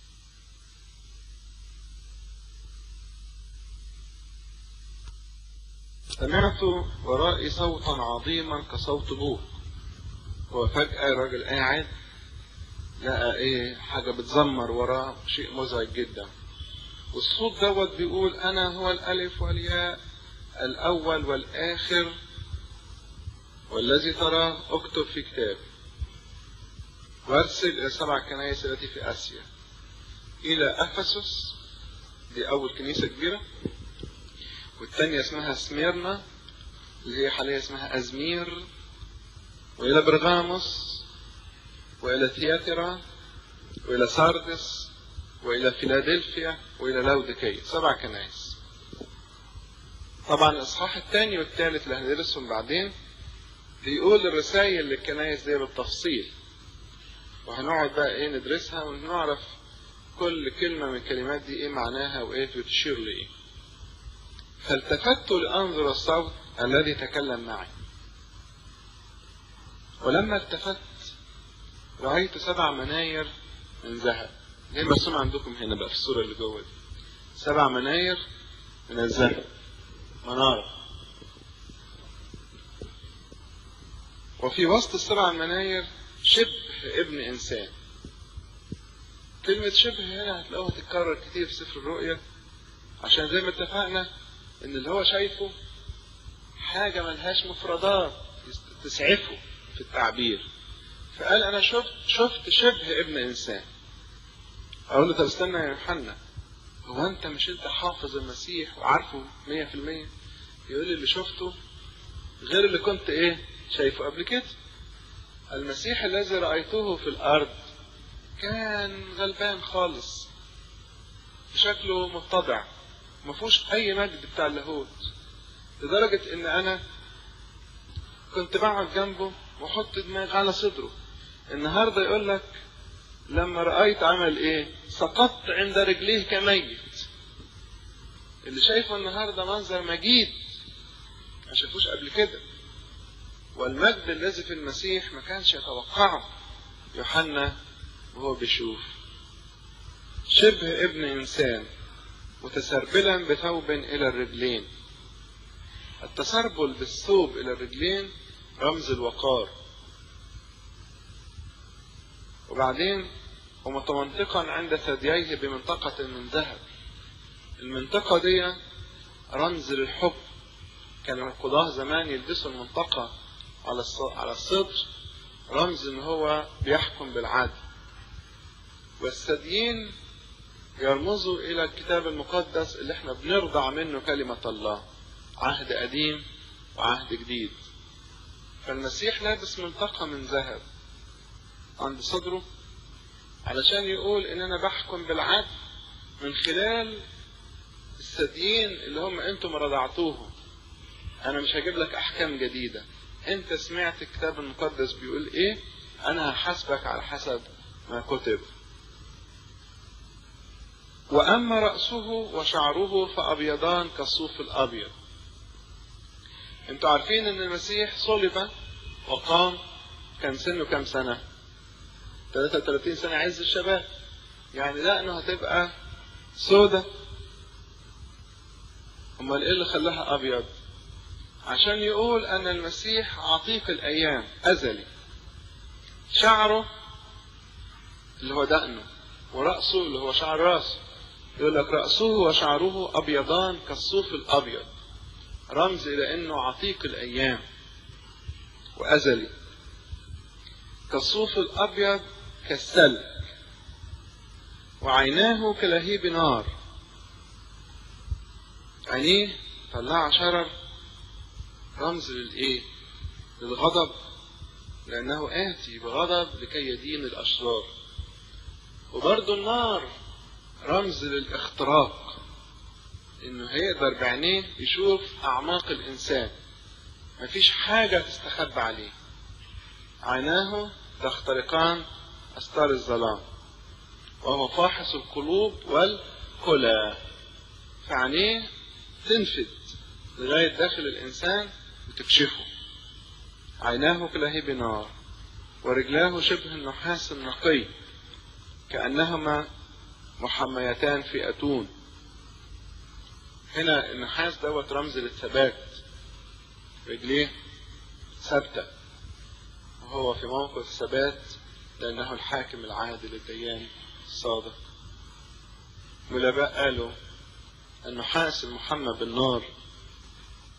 سمعت ورائي صوتا عظيما كصوت بوق وفجأة الراجل قاعد لقى ايه حاجة بتزمر وراه شيء مزعج جدا والصوت دوت بيقول انا هو الالف والياء الأول والآخر والذي تراه اكتب في كتاب وارسل إلى سبع كنائس التي في آسيا إلى أفسس دي أول كنيسة كبيرة والثانية اسمها سميرنا اللي هي حاليا اسمها أزمير وإلى برغاموس وإلى ثياترا وإلى ساردس وإلى فيلادلفيا وإلى لاوديكية سبع كنائس طبعا الإصحاح الثاني والثالث اللي هندرسهم بعدين بيقول الرسائل للكنائس دي بالتفصيل وهنقعد بقى ايه ندرسها ونعرف كل كلمة من الكلمات دي ايه معناها وايه بتشير لايه فالتفت لأنظر الصوت الذي تكلم معي ولما التفت رأيت سبع مناير من ذهب زي مرسوم عندكم هنا بقى في الصورة اللي جوه دي سبع مناير من الذهب منارة وفي وسط السبع مناير شبه ابن إنسان كلمة شبه هنا هتلاقوها تتكرر كتير في سفر الرؤيا عشان زي ما اتفقنا ان اللي هو شايفه حاجة ملهاش مفردات تسعفه في التعبير فقال انا شفت شفت شبه ابن انسان اقول له طب استنى يا يوحنا هو انت مش انت حافظ المسيح وعارفه مية في المية يقول لي اللي شفته غير اللي كنت ايه شايفه قبل كده المسيح الذي رأيته في الأرض كان غلبان خالص شكله متضع ما فيهوش أي مجد بتاع اللاهوت لدرجة إن أنا كنت بقعد جنبه وأحط دماغي على صدره النهارده يقول لك لما رأيت عمل إيه؟ سقطت عند رجليه كميت اللي شايفه النهارده منظر مجيد ما شافوش قبل كده والمجد الذي في المسيح ما كانش يتوقعه يوحنا وهو بيشوف شبه ابن انسان متسربلا بثوب الى الرجلين التسربل بالثوب الى الرجلين رمز الوقار وبعدين ومتمنطقا عند ثدييه بمنطقة من ذهب المنطقة دي رمز للحب كان القضاة زمان يلبسوا المنطقة على على الصدر رمز ان هو بيحكم بالعدل والثديين يرمزوا الى الكتاب المقدس اللي احنا بنرضع منه كلمة الله عهد قديم وعهد جديد فالمسيح لابس منطقة من ذهب عند صدره علشان يقول ان انا بحكم بالعدل من خلال الثديين اللي هم انتم رضعتوهم انا مش هجيب لك احكام جديده انت سمعت الكتاب المقدس بيقول ايه انا هحاسبك على حسب ما كتب واما راسه وشعره فابيضان كالصوف الابيض انتوا عارفين ان المسيح صلب وقام كان سنه كام سنه 33 سنه عز الشباب يعني دقنه هتبقى سودة امال ايه اللي خلاها ابيض عشان يقول أن المسيح عتيق الأيام أزلي شعره اللي هو دقنه ورأسه اللي هو شعر راسه يقول لك رأسه وشعره أبيضان كالصوف الأبيض رمز إلى أنه عتيق الأيام وأزلي كالصوف الأبيض كالسلك وعيناه كلهيب نار عينيه طلع شرر رمز للايه للغضب لانه اتي بغضب لكي يدين الاشرار وبرضه النار رمز للاختراق انه هيقدر بعينيه يشوف اعماق الانسان مفيش حاجة تستخبى عليه عيناه تخترقان استار الظلام وهو فاحص القلوب والكلى فعينيه تنفذ لغاية داخل الإنسان وتكشفه عيناه كلهيب نار ورجلاه شبه النحاس النقي كأنهما محميتان في أتون هنا النحاس دوت رمز للثبات رجليه ثابتة وهو في موقف ثبات لأنه الحاكم العادل الديان الصادق والآباء قالوا النحاس المحمى بالنار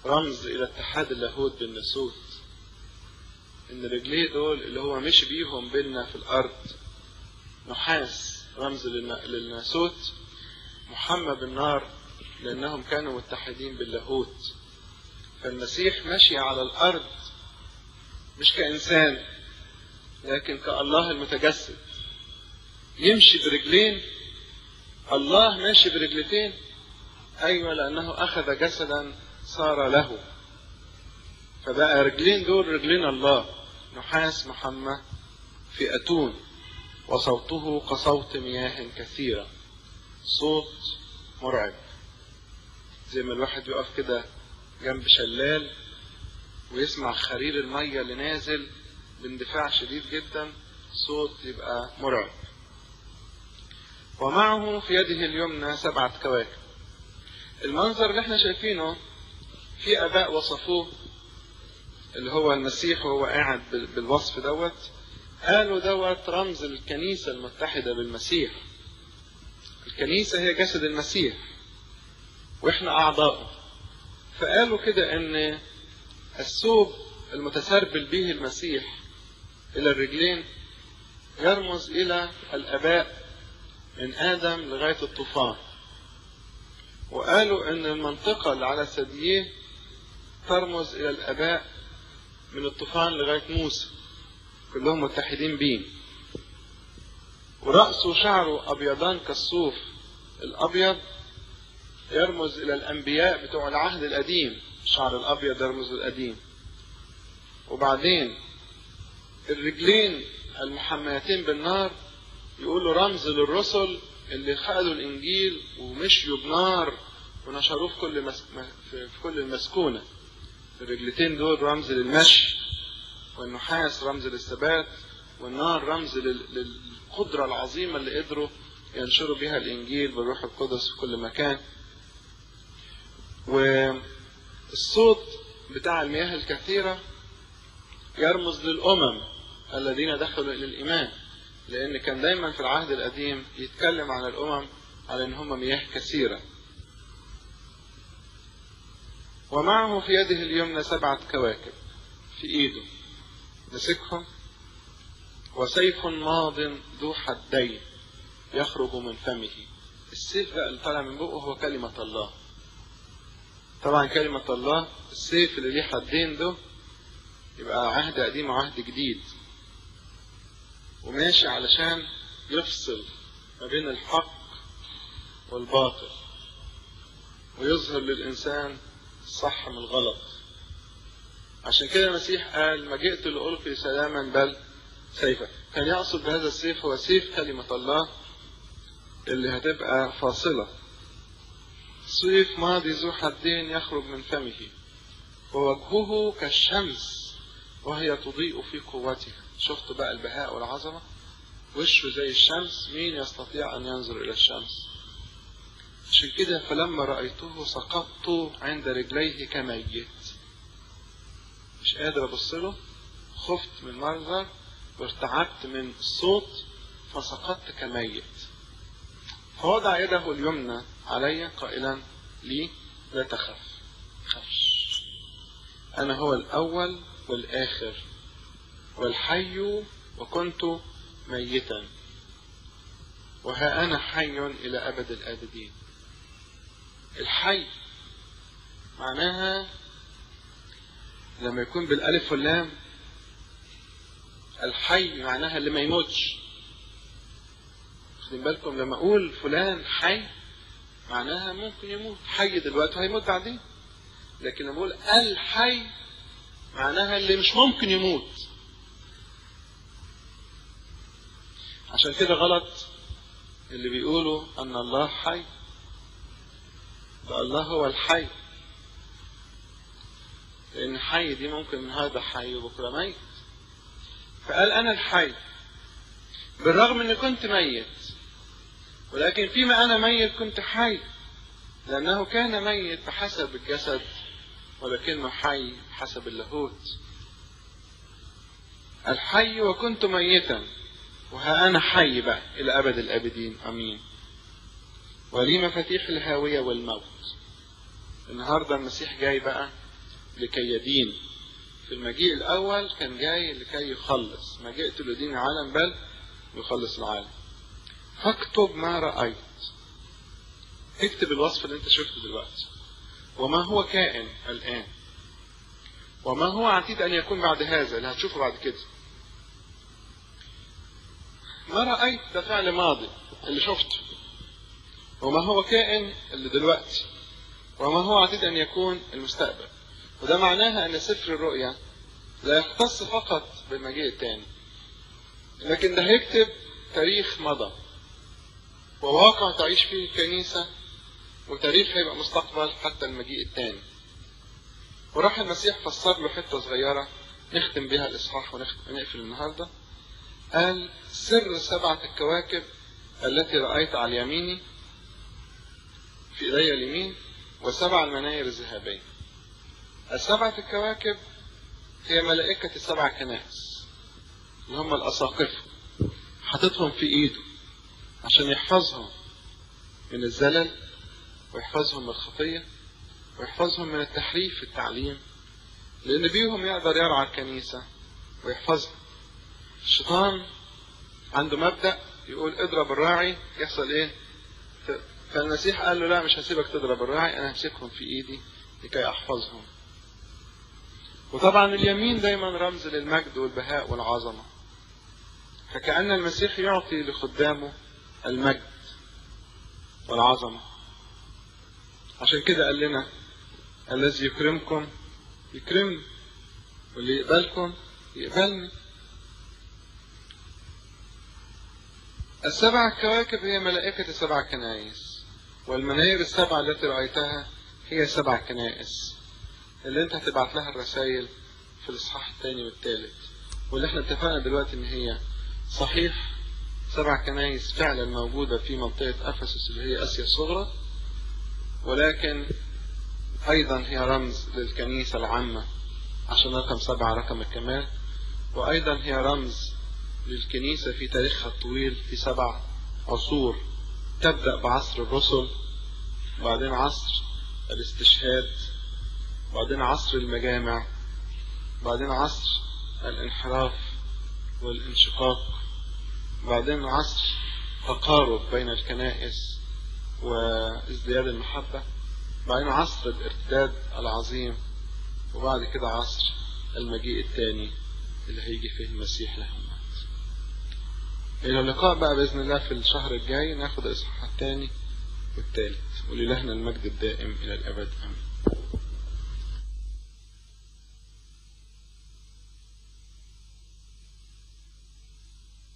رمز إلى اتحاد اللاهوت بالناسوت إن رجليه دول اللي هو مشي بيهم بينا في الأرض نحاس رمز للناسوت محمى بالنار لأنهم كانوا متحدين باللاهوت فالمسيح مشي على الأرض مش كإنسان لكن كالله المتجسد يمشي برجلين الله ماشي برجلتين أيوة لأنه أخذ جسدا صار له فبقى رجلين دول رجلين الله نحاس محمى في أتون وصوته كصوت مياه كثيرة صوت مرعب زي ما الواحد يقف كده جنب شلال ويسمع خرير المية اللي نازل باندفاع شديد جدا صوت يبقى مرعب ومعه في يده اليمنى سبعة كواكب المنظر اللي احنا شايفينه في اباء وصفوه اللي هو المسيح وهو قاعد بالوصف دوت قالوا دوت رمز الكنيسة المتحدة بالمسيح الكنيسة هي جسد المسيح واحنا اعضاؤه فقالوا كده ان الثوب المتسربل به المسيح الى الرجلين يرمز الى الاباء من ادم لغايه الطوفان وقالوا ان المنطقه اللي على ثدييه ترمز الى الاباء من الطوفان لغايه موسى كلهم متحدين بيه ورأسه وشعره أبيضان كالصوف الأبيض يرمز إلى الأنبياء بتوع العهد القديم الشعر الأبيض يرمز للقديم وبعدين الرجلين المحميتين بالنار يقولوا رمز للرسل اللي خدوا الإنجيل ومشيوا بنار ونشروه في كل مس... في كل المسكونة الرجلتين دول رمز للمشي والنحاس رمز للثبات والنار رمز لل... للقدرة العظيمة اللي قدروا ينشروا بها الإنجيل بالروح القدس في كل مكان والصوت بتاع المياه الكثيرة يرمز للأمم الذين دخلوا إلى الإيمان لأن كان دايما في العهد القديم يتكلم عن الأمم على إن هم مياه كثيرة ومعه في يده اليمنى سبعة كواكب في إيده مسكهم وسيف ماض ذو حدين يخرج من فمه السيف بقى اللي طالع من بقه هو كلمة الله طبعا كلمة الله السيف اللي ليه حدين ده يبقى عهد قديم وعهد جديد وماشي علشان يفصل ما بين الحق والباطل ويظهر للإنسان الصح من الغلط عشان كده المسيح قال ما جئت لألقي سلاما بل سيفا كان يقصد بهذا السيف هو سيف كلمة الله اللي هتبقى فاصلة سيف ماضي ذو حدين يخرج من فمه ووجهه كالشمس وهي تضيء في قوتها شفت بقى البهاء والعظمة وشه زي الشمس مين يستطيع أن ينظر إلى الشمس عشان كده فلما رأيته سقطت عند رجليه كميت مش قادر أبص له خفت من المنظر وارتعبت من الصوت فسقطت كميت فوضع يده اليمنى علي قائلا لي لا تخف خفش أنا هو الأول والآخر والحي وكنت ميتا وها أنا حي إلى أبد الآبدين الحي معناها لما يكون بالألف واللام الحي معناها اللي ما يموتش واخدين بالكم لما أقول فلان حي معناها ممكن يموت حي دلوقتي هيموت بعدين لكن لما أقول الحي معناها اللي مش ممكن يموت عشان كده غلط اللي بيقولوا أن الله حي ده الله هو الحي لأن حي دي ممكن النهارده حي وبكرة ميت فقال أنا الحي بالرغم أني كنت ميت ولكن فيما أنا ميت كنت حي لأنه كان ميت بحسب الجسد ولكنه حي حسب اللاهوت الحي وكنت ميتا وها أنا حي بقى إلى أبد الآبدين أمين ولي مفاتيح الهاوية والموت النهاردة المسيح جاي بقى لكي يدين في المجيء الأول كان جاي لكي يخلص ما جئت لدين العالم بل يخلص العالم فاكتب ما رأيت اكتب الوصف اللي انت شفته دلوقتي وما هو كائن الآن وما هو عتيد أن يكون بعد هذا اللي هتشوفه بعد كده ما رأيت ده فعل ماضي اللي شفته وما هو كائن اللي دلوقتي وما هو عتيد أن يكون المستقبل وده معناها أن سفر الرؤيا لا يختص فقط بالمجيء الثاني لكن ده هيكتب تاريخ مضى وواقع تعيش فيه الكنيسة وتاريخ هيبقى مستقبل حتى المجيء الثاني وراح المسيح فسر له حتة صغيرة نختم بها الإصحاح ونقفل النهاردة قال سر سبعة الكواكب التي رأيت على يميني في إيدي اليمين وسبع المناير الذهبية السبعة الكواكب هي ملائكة السبع كنائس اللي هم الأساقفة حاططهم في إيده عشان يحفظهم من الزلل ويحفظهم من الخطية ويحفظهم من التحريف في التعليم لأن بيهم يقدر يرعى الكنيسة ويحفظها الشيطان عنده مبدأ يقول اضرب الراعي يحصل ايه فالمسيح قال له لا مش هسيبك تضرب الراعي انا همسكهم في ايدي لكي احفظهم وطبعا اليمين دايما رمز للمجد والبهاء والعظمة فكأن المسيح يعطي لخدامه المجد والعظمة عشان كده قال لنا الذي يكرمكم يكرمني واللي يقبلكم يقبلني السبع كواكب هي ملائكة السبع كنائس والمناير السبعة التي رأيتها هي سبع كنائس اللي انت هتبعت لها الرسائل في الإصحاح الثاني والثالث واللي احنا اتفقنا دلوقتي ان هي صحيح سبع كنائس فعلا موجودة في منطقة أفسس اللي هي آسيا الصغرى ولكن أيضا هي رمز للكنيسة العامة عشان رقم سبعة رقم الكمال وأيضا هي رمز للكنيسة في تاريخها الطويل في سبع عصور تبدأ بعصر الرسل وبعدين عصر الاستشهاد وبعدين عصر المجامع وبعدين عصر الانحراف والانشقاق وبعدين عصر تقارب بين الكنائس وازدياد المحبة بعدين عصر الارتداد العظيم وبعد كده عصر المجيء الثاني اللي هيجي فيه المسيح لهم إلى اللقاء بقى بإذن الله في الشهر الجاي ناخد الإصحاح الثاني والثالث ولله المجد الدائم إلى الأبد آمين